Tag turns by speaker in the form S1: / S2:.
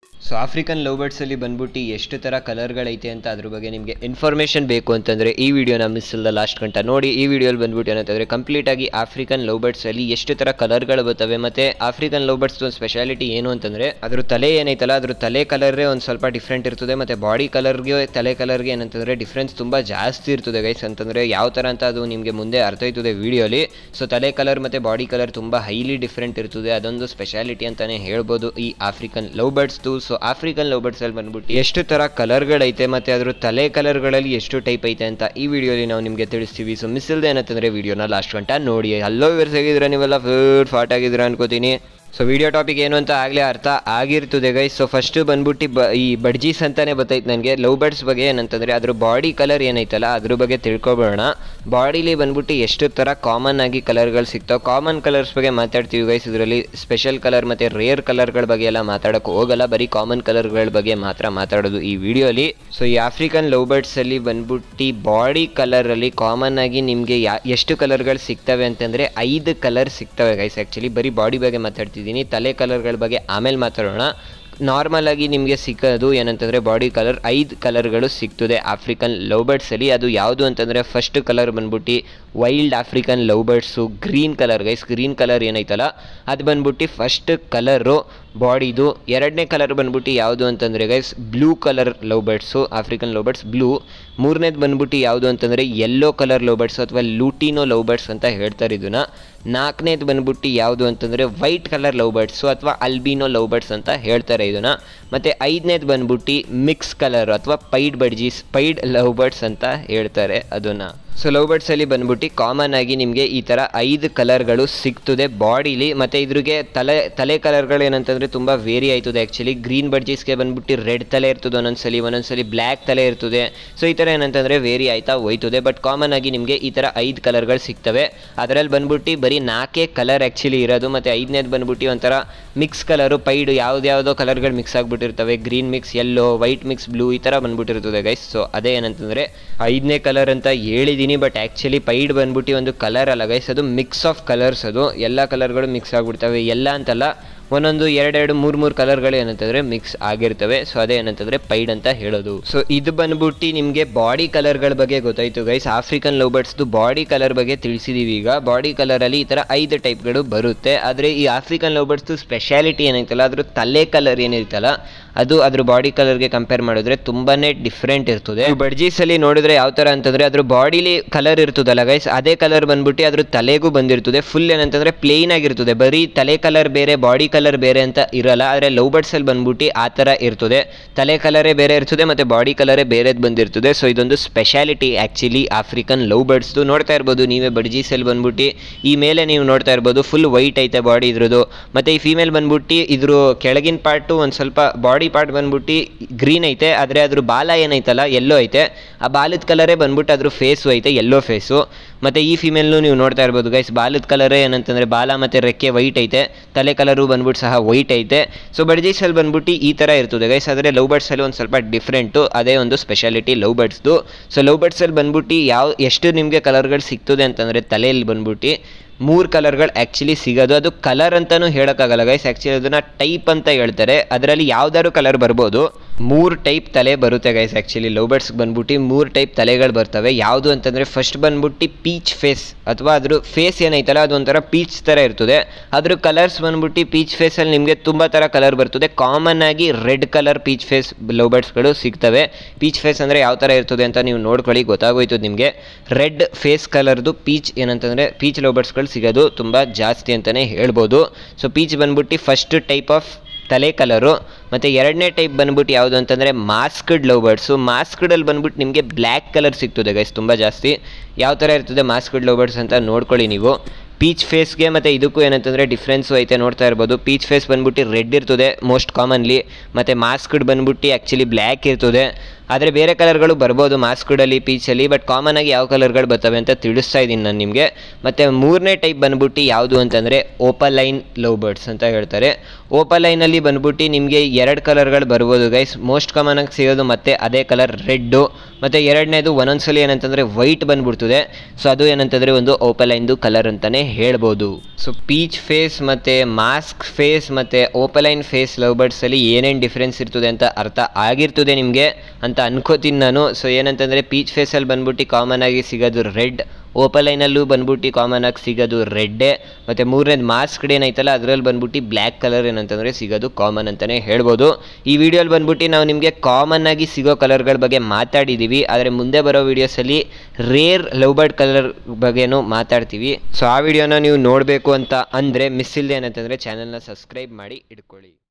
S1: so African love ಬರ್ಡ್ಸಲ್ಲಿ ಬಂದ್ಬಿಟ್ಟು ಎಷ್ಟು ಥರ ಕಲರ್ಗಳೈತೆ ಅಂತ ಅದ್ರ ಬಗ್ಗೆ ನಿಮಗೆ ಇನ್ಫಾರ್ಮೇಷನ್ ಬೇಕು ಅಂತಂದರೆ ಈ ವಿಡಿಯೋನ ಮಿಸ್ ಇಲ್ಲದ ಲಾಸ್ಟ್ ಗಂಟ ನೋಡಿ ಈ ವಿಡಿಯೋಲಿ ಬಂದ್ಬಿಟ್ಟು ಏನಂತಂದರೆ ಕಂಪ್ಲೀಟಾಗಿ ಆಫ್ರಿಕನ್ ಲವ್ ಬರ್ಡ್ಸಲ್ಲಿ ಎಷ್ಟು ಥರ ಕಲರ್ಗಳು ಬರ್ತವೆ ಮತ್ತು ಆಫ್ರಿಕನ್ ಲವ್ ಬರ್ಡ್ಸ್ ಒಂದು ಸ್ಪೆಷಾಲಿಟಿ ಏನು ಅಂತಂದರೆ ಅದ್ರ ತಲೆ ಏನೈತಲ್ಲ ಅದ್ರ ತಲೆ ಕಲರೇ ಒಂದು ಸ್ವಲ್ಪ ಡಿಫ್ರೆಂಟ್ ಇರ್ತದೆ ಮತ್ತು ಬಾಡಿ ಕಲರ್ಗೆ ತಲೆ ಕಲರ್ಗೆ ಏನಂತಂದರೆ ಡಿಫ್ರೆನ್ಸ್ ತುಂಬ ಜಾಸ್ತಿ ಇರ್ತದೆ ಗೈಸ್ ಅಂತಂದರೆ ಯಾವ ಥರ ಅಂತ ಅದು ನಿಮಗೆ ಮುಂದೆ ಅರ್ಥ ಆಯ್ತದೆ ವಿಡಿಯೋಲಿ ಸೊ ತಲೆ ಕಲರ್ ಮತ್ತು ಬಾಡಿ ಕಲರ್ ತುಂಬ ಹೈಲಿ ಡಿಫ್ರೆಂಟ್ ಇರ್ತದೆ ಅದೊಂದು ಸ್ಪೆಷಾಲಿಟಿ ಅಂತಲೇ ಹೇಳ್ಬೋದು ಈ ಆಫ್ರಿಕನ್ ಲವ್ ಬರ್ಡ್ಸ್ದು ಸೊ ಆಫ್ರಿಕನ್ ಲವ್ ಬರ್ಡ್ಸಲ್ಲಿ ಬಂದ್ಬಿಟ್ಟು ಎಷ್ಟು ಥರ ಕಲರ್ಗಳೈತೆ ಮತ್ತು ಅದ್ರ ತಲೆ ಕಲರ್ಗಳಲ್ಲಿ ಎಷ್ಟು ಟೈಪ್ ಐತೆ ಅಂತ ಈ ವಿಡಿಯೋಲಿ ನಾವು ನಿಮಗೆ ತಿಳಿಸ್ತೀವಿ ಸೊ ಮಿಸ್ ಇಲ್ಲದೆ ಏನಂತಂದರೆ ವಿಡಿಯೋನ ಲಾಸ್ಟ್ ಗಂಟ ನೋಡಿ ಹಲ್ಲೋ ಇಯರ್ಸ್ ಆಗಿದ್ರೆ ನೀವೆಲ್ಲ ಫುಡ್ ಫಾಟ್ ಆಗಿದ್ದೀರಾ ಅನ್ಕೋತೀನಿ ಸೊ ವಿಡಿಯೋ ಟಾಪಿಕ್ ಏನು ಅಂತ ಆಗಲೇ ಅರ್ಥ ಆಗಿರ್ತದೆ ಗೈಸ್ ಸೊ ಫಸ್ಟ್ ಬಂದ್ಬಿಟ್ಟು ಬ ಈ ಬಡ್ಜೀಸ್ ಅಂತಾನೆ ಬತ್ತೈತೆ ನನಗೆ ಲವ್ ಬರ್ಡ್ಸ್ ಬಗ್ಗೆ ಏನಂತಂದರೆ ಅದ್ರ ಬಾಡಿ ಕಲರ್ ಏನೈತಲ್ಲ ಅದ್ರ ಬಗ್ಗೆ ತಿಳ್ಕೊಬೋಣ ಬಾಡಿಲಿ ಬಂದ್ಬಿಟ್ಟು ಎಷ್ಟು ಥರ ಕಾಮನ್ ಆಗಿ ಕಲರ್ಗಳು ಸಿಗ್ತಾವೆ ಕಾಮನ್ ಕಲರ್ಸ್ ಬಗ್ಗೆ ಮಾತಾಡ್ತೀವಿ ಗೈಸ್ ಇದರಲ್ಲಿ ಸ್ಪೆಷಲ್ ಕಲರ್ ಮತ್ತು ರೇರ್ ಕಲರ್ಗಳ ಬಗ್ಗೆ ಎಲ್ಲ ಮಾತಾಡೋಕೆ ಹೋಗಲ್ಲ ಬರೀ ಕಾಮನ್ ಕಲರ್ಗಳ ಬಗ್ಗೆ ಮಾತ್ರ ಮಾತಾಡೋದು ಈ ವಿಡಿಯೋಲಿ ಸೊ ಈ ಆಫ್ರಿಕನ್ ಲವ್ ಬರ್ಡ್ಸಲ್ಲಿ ಬಂದ್ಬಿಟ್ಟು ಬಾಡಿ ಕಲರಲ್ಲಿ ಕಾಮನ್ ಆಗಿ ನಿಮಗೆ ಯಾ ಎಷ್ಟು ಕಲರ್ಗಳು ಸಿಗ್ತವೆ ಅಂತಂದರೆ ಐದು ಕಲರ್ ಸಿಗ್ತವೆ ಗೈಸ್ ಆ್ಯಕ್ಚುಲಿ ಬರೀ ಬಾಡಿ ಬಗ್ಗೆ ಮಾತಾಡ್ತಿದ್ದೀನಿ ತಲೆ ಕಲರ್ಗಳ ಬಗ್ಗೆ ಆಮೇಲೆ ಮಾತಾಡೋಣ ನಾರ್ಮಲ್ ಆಗಿ ನಿಮಗೆ ಸಿಕ್ಕೋದು ಏನಂತಂದರೆ ಬಾಡಿ ಕಲರ್ ಐದು ಕಲರ್ಗಳು ಸಿಗ್ತದೆ ಆಫ್ರಿಕನ್ ಲವ್ ಬರ್ಡ್ಸಲ್ಲಿ ಅದು ಯಾವುದು ಅಂತಂದರೆ ಫಸ್ಟ್ ಕಲರ್ ಬಂದ್ಬಿಟ್ಟು wild African love birds green colour guys green colour ಏನೈತಲ್ಲ ಅದು ಬಂದ್ಬಿಟ್ಟು ಫಸ್ಟ್ ಕಲರು ಬಾಡಿದು ಎರಡನೇ ಕಲರ್ ಬಂದ್ಬಿಟ್ಟು ಯಾವುದು ಅಂತಂದರೆ guys blue colour love birds African love birds blue ಮೂರನೇದು ಬಂದ್ಬಿಟ್ಟು ಯಾವುದು ಅಂತಂದರೆ ಯೆಲ್ಲೋ ಕಲರ್ ಲವ್ ಬರ್ಡ್ಸ್ ಅಥವಾ ಲೂಟಿನೋ ಲವ್ ಬರ್ಡ್ಸ್ ಅಂತ ಹೇಳ್ತಾರೆ ಇದನ್ನ ನಾಲ್ಕನೇದು ಬಂದ್ಬಿಟ್ಟು ಯಾವುದು ಅಂತಂದರೆ ವೈಟ್ ಕಲರ್ ಲವ್ ಬರ್ಡ್ಸು ಅಥವಾ ಅಲ್ಬಿನೋ ಲವ್ ಬರ್ಡ್ಸ್ ಅಂತ ಹೇಳ್ತಾರೆ ಇದನ್ನು ಮತ್ತು ಐದನೇದು ಬಂದ್ಬಿಟ್ಟು ಮಿಕ್ಸ್ ಕಲರ್ ಅಥವಾ pied budgies pied love birds ಅಂತ ಹೇಳ್ತಾರೆ ಅದನ್ನು ಸೊ ಲವ್ ಬರ್ಡ್ಸಲ್ಲಿ ಬಂದ್ಬಿಟ್ಟು ಕಾಮನ್ ಆಗಿ ನಿಮಗೆ ಈ ಥರ ಐದು ಕಲರ್ಗಳು ಸಿಗ್ತದೆ ಬಾಡಿಲಿ ಮತ್ತು ಇದ್ರಿಗೆ ತಲೆ ತಲೆ ಕಲರ್ಗಳು ಏನಂತಂದರೆ ತುಂಬ ವೇರಿ ಆಯ್ತದೆ ಆ್ಯಕ್ಚುಲಿ ಗ್ರೀನ್ ಬಡ್ಜೀಸ್ಗೆ ಬಂದ್ಬಿಟ್ಟು ರೆಡ್ ತಲೆ ಇರ್ತದೆ ಒಂದೊಂದ್ಸಲಿ ಒಂದೊಂದ್ಸಲಿ ಬ್ಲ್ಯಾಕ್ ತಲೆ ಇರ್ತದೆ ಸೊ ಈ ಥರ ಏನಂತಂದರೆ ವೇರಿ ಆಯ್ತಾ ಹೋಯ್ತದೆ ಬಟ್ ಕಾಮನ್ ಆಗಿ ನಿಮಗೆ ಈ ಥರ ಐದು ಕಲರ್ಗಳು ಸಿಗ್ತವೆ ಅದರಲ್ಲಿ ಬಂದ್ಬಿಟ್ಟು ಬರೀ ನಾಲ್ಕೇ ಕಲರ್ ಆ್ಯಕ್ಚುಲಿ ಇರೋದು ಮತ್ತು ಐದನೇದು ಬಂದ್ಬಿಟ್ಟು ಒಂಥರ ಮಿಕ್ಸ್ ಕಲರು ಪೈಡು ಯಾವ್ದ್ಯಾವುದೋ ಕಲರ್ಗಳು ಮಿಕ್ಸ್ ಆಗಿಬಿಟ್ಟಿರ್ತವೆ green mix yellow white mix blue ಈ ಥರ ಬಂದ್ಬಿಟ್ಟಿರ್ತದೆ ಗೈಸ್ ಸೊ ಅದೇ ಏನಂತಂದರೆ ಐದನೇ ಕಲರ್ ಅಂತ ಹೇಳಿದ್ದೀನಿ ಬಟ್ ಆ್ಯಕ್ಚುಲಿ ಪೈಡ್ ಬಂದ್ಬಿಟ್ಟು ಒಂದು ಕಲರ್ ಅಲ್ಲ ಗೈಸ್ ಅದು ಮಿಕ್ಸ್ ಆಫ್ ಕಲರ್ಸ್ ಅದು ಎಲ್ಲ ಕಲರ್ಗಳು ಮಿಕ್ಸ್ ಆಗಿಬಿಡ್ತವೆ ಎಲ್ಲ ಅಂತಲ್ಲ ಒಂದೊಂದು ಎರಡೆರಡು ಮೂರು ಮೂರು ಕಲರ್ಗಳು ಏನಂತಂದರೆ ಮಿಕ್ಸ್ ಆಗಿರ್ತವೆ ಸೊ ಅದೇ ಏನಂತಂದರೆ ಪೈಡ್ ಅಂತ ಹೇಳೋದು ಸೊ ಇದು ಬಂದ್ಬಿಟ್ಟು ನಿಮಗೆ ಬಾಡಿ ಕಲರ್ಗಳ ಬಗ್ಗೆ ಗೊತ್ತಾಯಿತು ಗೈಸ್ ಆಫ್ರಿಕನ್ ಲವ್ ಬರ್ಡ್ಸ್ದು ಬಾಡಿ ಕಲರ್ ಬಗ್ಗೆ ತಿಳಿಸಿದ್ದೀವಿ ಈಗ ಬಾಡಿ ಕಲರಲ್ಲಿ ಈ ಥರ ಐದು ಟೈಪ್ಗಳು ಬರುತ್ತೆ ಆದರೆ ಈ ಆಫ್ರಿಕನ್ ಲವ್ ಬರ್ಡ್ಸ್ದು ಸ್ಪೆಷಾಲಿಟಿ ಏನೈತಲ್ಲ ಅದ್ರ ತಲೆ ಕಲರ್ ಏನಿರ್ತಲ್ಲ ಅದು ಅದ್ರ ಬಾಡಿ ಕಲರ್ಗೆ ಕಂಪೇರ್ ಮಾಡಿದ್ರೆ ತುಂಬಾ ಡಿಫ್ರೆಂಟ್ ಇರ್ತದೆ ಬಡ್ಜೀಸಲ್ಲಿ ನೋಡಿದ್ರೆ ಯಾವ ಥರ ಅಂತಂದರೆ ಅದ್ರ ಬಾಡಿಲಿ ಕಲರ್ ಇರ್ತದಲ್ಲ ಗೈಸ್ ಅದೇ ಕಲರ್ ಬಂದ್ಬಿಟ್ಟು ಅದ್ರ ತಲೆಗೂ ಬಂದಿರ್ತದೆ ಫುಲ್ ಏನಂತಂದರೆ ಪ್ಲೇನ್ ಆಗಿರ್ತದೆ ಬರೀ ತಲೆ ಕಲರ್ ಬೇರೆ ಬಾಡಿ ಕಲರ್ ಬೇರೆ ಅಂತ ಇರಲ್ಲ ಆದರೆ ಲವ್ ಬರ್ಡ್ಸಲ್ಲಿ ಬಂದ್ಬಿಟ್ಟು ಆ ಥರ ಇರ್ತದೆ ತಲೆ ಕಲರೇ ಬೇರೆ ಇರ್ತದೆ ಮತ್ತು ಬಾಡಿ ಕಲರೇ ಬೇರೆದು ಬಂದಿರ್ತದೆ ಸೊ ಇದೊಂದು ಸ್ಪೆಷಾಲಿಟಿ ಆ್ಯಕ್ಚುಲಿ ಆಫ್ರಿಕನ್ ಲವ್ ಬರ್ಡ್ಸ್ದು ನೋಡ್ತಾ ಇರ್ಬೋದು ನೀವೇ ಬಡ್ಜೀಸಲ್ಲಿ ಬಂದ್ಬಿಟ್ಟು ಈ ಮೇಲೆ ನೀವು ನೋಡ್ತಾ ಇರ್ಬೋದು ಫುಲ್ ವೈಟ್ ಐತೆ ಬಾಡಿ ಇದ್ರದ್ದು ಮತ್ತು ಈ ಫೀಮೇಲ್ ಬಂದ್ಬಿಟ್ಟು ಇದ್ರ ಕೆಳಗಿನ ಪಾರ್ಟು ಒಂದು ಸ್ವಲ್ಪ ಬಾಡಿ ಪಾರ್ಟ್ ಬಂದ್ಬಿಟ್ಟು ಗ್ರೀನ್ ಐತೆ ಆದರೆ ಅದ್ರ ಬಾಲ ಏನೈತಲ್ಲ ಎಲ್ಲೋ ಐತೆ ಆ ಬಾಲದ ಕಲರೇ ಬಂದ್ಬಿಟ್ಟು ಅದ್ರ ಫೇಸು ಐತೆ ಎಲ್ಲೋ ಫೇಸು ಮತ್ತು ಈ ಫಿಮೇಲ್ನು ನೀವು ನೋಡ್ತಾ ಇರ್ಬೋದು ಗೈಸ್ ಬಾಲದ ಕಲರೇ ಏನಂತಂದರೆ ಬಾಲ ಮತ್ತು ರೆಕ್ಕೆ ವೈಟ್ ಐತೆ ತಲೆ ಕಲರು ಬಂದ್ಬಿಟ್ಟು ಸಹ ವೈಟ್ ಐತೆ ಸೊ ಬಡ್ಜೀಸಲ್ಲಿ ಬಂದ್ಬಿಟ್ಟು ಈ ಥರ ಇರ್ತದೆ ಗೈಸ್ ಆದರೆ ಲವ್ ಬರ್ಡ್ಸಲ್ಲಿ ಒಂದು ಸ್ವಲ್ಪ ಡಿಫ್ರೆಂಟು ಅದೇ ಒಂದು ಸ್ಪೆಷಾಲಿಟಿ ಲವ್ ಬರ್ಡ್ಸ್ದು ಸೊ ಲವ್ ಬರ್ಡ್ಸಲ್ಲಿ ಬಂದ್ಬಿಟ್ಟು ಯಾವ ಎಷ್ಟು ನಿಮಗೆ ಕಲರ್ಗಳು ಸಿಗ್ತದೆ ಅಂತಂದರೆ ತಲೆಯಲ್ಲಿ ಬಂದ್ಬಿಟ್ಟು ಮೂರು ಕಲರ್ಗಳು ಆ್ಯಕ್ಚುಲಿ ಸಿಗೋದು ಅದು ಕಲರ್ ಅಂತಲೂ ಹೇಳೋಕ್ಕಾಗಲ್ಲ ಗೈಸ್ ಆ್ಯಕ್ಚುಲಿ ಅದನ್ನು ಟೈಪ್ ಅಂತ ಹೇಳ್ತಾರೆ ಅದರಲ್ಲಿ ಯಾವ್ದಾದ್ರು ಕಲರ್ ಬರ್ಬೋದು ಮೂರು ಟೈಪ್ ತಲೆ ಬರುತ್ತೆ ಗೈಸ್ ಆ್ಯಕ್ಚುಲಿ ಲವ್ ಬರ್ಡ್ಸ್ಗೆ ಬಂದ್ಬಿಟ್ಟು ಮೂರು ಟೈಪ್ ತಲೆಗಳು ಬರ್ತವೆ ಯಾವುದು ಅಂತಂದರೆ ಫಸ್ಟ್ ಬಂದ್ಬಿಟ್ಟು ಪೀಚ್ ಫೇಸ್ ಅಥವಾ ಅದ್ರ ಫೇಸ್ ಏನೈತಲ್ಲ ಅದು ಒಂಥರ ಪೀಚ್ ಥರ ಇರ್ತದೆ ಅದ್ರ ಕಲರ್ಸ್ ಬಂದ್ಬಿಟ್ಟು ಪೀಚ್ ಫೇಸಲ್ಲಿ ನಿಮಗೆ ತುಂಬ ಥರ ಕಲರ್ ಬರ್ತದೆ ಕಾಮನ್ ಆಗಿ red colour peach face love ಬರ್ಡ್ಸ್ಗಳು ಸಿಗ್ತವೆ ಪೀಚ್ ಫೇಸ್ ಅಂದರೆ ಯಾವ ಥರ ಇರ್ತದೆ ಅಂತ ನೀವು ನೋಡ್ಕೊಳ್ಳಿ ಗೊತ್ತಾಗೋಯ್ತು ನಿಮಗೆ ರೆಡ್ ಫೇಸ್ ಕಲರ್ದು ಪೀಚ್ ಏನಂತಂದರೆ ಪೀಚ್ ಲವ್ ಬರ್ಡ್ಸ್ಗಳು ಸಿಗೋದು ತುಂಬ ಜಾಸ್ತಿ ಅಂತಲೇ ಹೇಳ್ಬೋದು ಸೊ ಪೀಚ್ ಬಂದ್ಬಿಟ್ಟು ಫಸ್ಟ್ ಟೈಪ್ ಆಫ್ ತಲೆ ಕಲರು ಮತ್ತು ಎರಡನೇ ಟೈಪ್ ಬಂದ್ಬಿಟ್ಟು ಯಾವುದು ಅಂತಂದರೆ ಮಾಸ್ಕ್ಡ್ ಲವ್ ಬರ್ಡ್ಸು ಮಾಸ್ಕ್ಡಲ್ಲಿ ಬಂದ್ಬಿಟ್ಟು ನಿಮಗೆ ಬ್ಲ್ಯಾಕ್ ಕಲರ್ ಸಿಗ್ತದೆ ಗೈಸ್ ತುಂಬ ಜಾಸ್ತಿ ಯಾವ ಥರ ಇರ್ತದೆ ಮಾಸ್ಕ್ಡ್ ಲವ್ ಬರ್ಡ್ಸ್ ಅಂತ ನೋಡ್ಕೊಳ್ಳಿ ನೀವು ಪೀಚ್ ಫೇಸ್ಗೆ ಮತ್ತು ಇದಕ್ಕೂ ಏನಂತಂದರೆ ಡಿಫ್ರೆನ್ಸು ಐತೆ ನೋಡ್ತಾ ಇರ್ಬೋದು ಪೀಚ್ ಫೇಸ್ ಬಂದ್ಬಿಟ್ಟು ರೆಡ್ ಇರ್ತದೆ ಮೋಸ್ಟ್ ಕಾಮನ್ಲಿ ಮತ್ತು ಮಾಸ್ಕ್ಡ್ ಬಂದ್ಬಿಟ್ಟು ಆ್ಯಕ್ಚುಲಿ ಬ್ಲ್ಯಾಕ್ ಇರ್ತದೆ ಆದರೆ ಬೇರೆ ಕಲರ್ಗಳು ಬರ್ಬೋದು ಮಾಸ್ಕ್ಡಲ್ಲಿ ಪೀಚಲ್ಲಿ ಬಟ್ ಕಾಮನ್ ಆಗಿ ಯಾವ ಕಲರ್ಗಳು ಬರ್ತವೆ ಅಂತ ತಿಳಿಸ್ತಾ ಇದ್ದೀನಿ ನಾನು ನಿಮಗೆ ಮತ್ತು ಮೂರನೇ ಟೈಪ್ ಬಂದ್ಬಿಟ್ಟು ಯಾವುದು ಅಂತಂದರೆ ಓಪಲೈನ್ ಲವ್ ಬರ್ಡ್ಸ್ ಅಂತ ಹೇಳ್ತಾರೆ ಓಪಲೈನಲ್ಲಿ ಬಂದ್ಬಿಟ್ಟು ನಿಮಗೆ ಎರಡು ಕಲರ್ಗಳು ಬರ್ಬೋದು ಗೈಸ್ ಮೋಸ್ಟ್ ಕಾಮನ್ ಆಗಿ ಸಿಗೋದು ಮತ್ತೆ ಅದೇ ಕಲರ್ ರೆಡ್ಡು ಮತ್ತು ಎರಡನೇದು ಒಂದೊಂದ್ಸಲಿ ಏನಂತಂದರೆ ವೈಟ್ ಬಂದ್ಬಿಡ್ತದೆ ಸೊ ಅದು ಏನಂತಂದರೆ ಒಂದು ಓಪಲೈನ್ದು ಕಲರ್ ಅಂತಲೇ ಹೇಳ್ಬೋದು ಸೊ ಪೀಚ್ ಫೇಸ್ ಮತ್ತು ಮಾಸ್ಕ್ ಫೇಸ್ ಮತ್ತು ಓಪಲೈನ್ ಫೇಸ್ ಲವ್ ಬರ್ಡ್ಸಲ್ಲಿ ಏನೇನು ಡಿಫ್ರೆನ್ಸ್ ಇರ್ತದೆ ಅಂತ ಅರ್ಥ ಆಗಿರ್ತದೆ ನಿಮಗೆ ಅಂತ ಅನ್ಕೋತೀನಿ ನಾನು ಸೊ ಏನಂತಂದರೆ ಪೀಚ್ ಫೇಸಲ್ಲಿ ಬಂದ್ಬಿಟ್ಟು ಕಾಮನ್ ಆಗಿ ಸಿಗೋದು ರೆಡ್ ಓಪಲೈನಲ್ಲೂ ಬಂದ್ಬಿಟ್ಟು ಕಾಮನ್ ಆಗಿ ಸಿಗೋದು ರೆಡ್ಡೇ ಮತ್ತು ಮೂರನೇದು ಮಾಸ್ಕ್ ಏನೈತಲ್ಲ ಅದರಲ್ಲಿ ಬಂದ್ಬಿಟ್ಟು ಬ್ಲ್ಯಾಕ್ ಕಲರ್ ಏನಂತಂದರೆ ಸಿಗೋದು ಕಾಮನ್ ಅಂತಲೇ ಹೇಳ್ಬೋದು ಈ ವಿಡಿಯೋಲಿ ಬಂದ್ಬಿಟ್ಟು ನಾವು ನಿಮಗೆ ಕಾಮನ್ ಆಗಿ ಸಿಗೋ ಕಲರ್ಗಳ ಬಗ್ಗೆ ಮಾತಾಡಿದ್ದೀವಿ ಆದರೆ ಮುಂದೆ ಬರೋ ವೀಡಿಯೋಸಲ್ಲಿ ರೇರ್ ಲವ್ ಬರ್ಡ್ ಕಲರ್ ಬಗ್ಗೆನೂ ಮಾತಾಡ್ತೀವಿ ಸೊ ಆ ವಿಡಿಯೋನ ನೀವು ನೋಡಬೇಕು ಅಂತ ಅಂದರೆ ಮಿಸ್ ಇಲ್ಲದೆ ಏನಂತಂದರೆ ಚಾನಲ್ನ ಸಬ್ಸ್ಕ್ರೈಬ್ ಮಾಡಿ ಇಟ್ಕೊಳ್ಳಿ